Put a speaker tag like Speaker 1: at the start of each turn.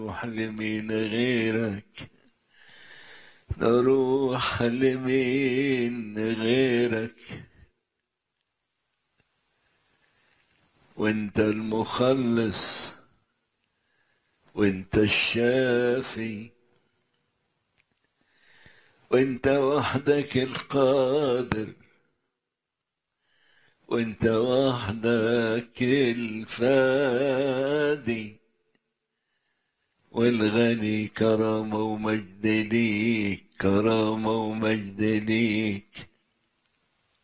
Speaker 1: نروح لمين غيرك نروح لمين غيرك وانت المخلص وانت الشافي وانت وحدك القادر وانت وحدك الفادي والغني كرامة ومجد ليك كرامة ومجد ليك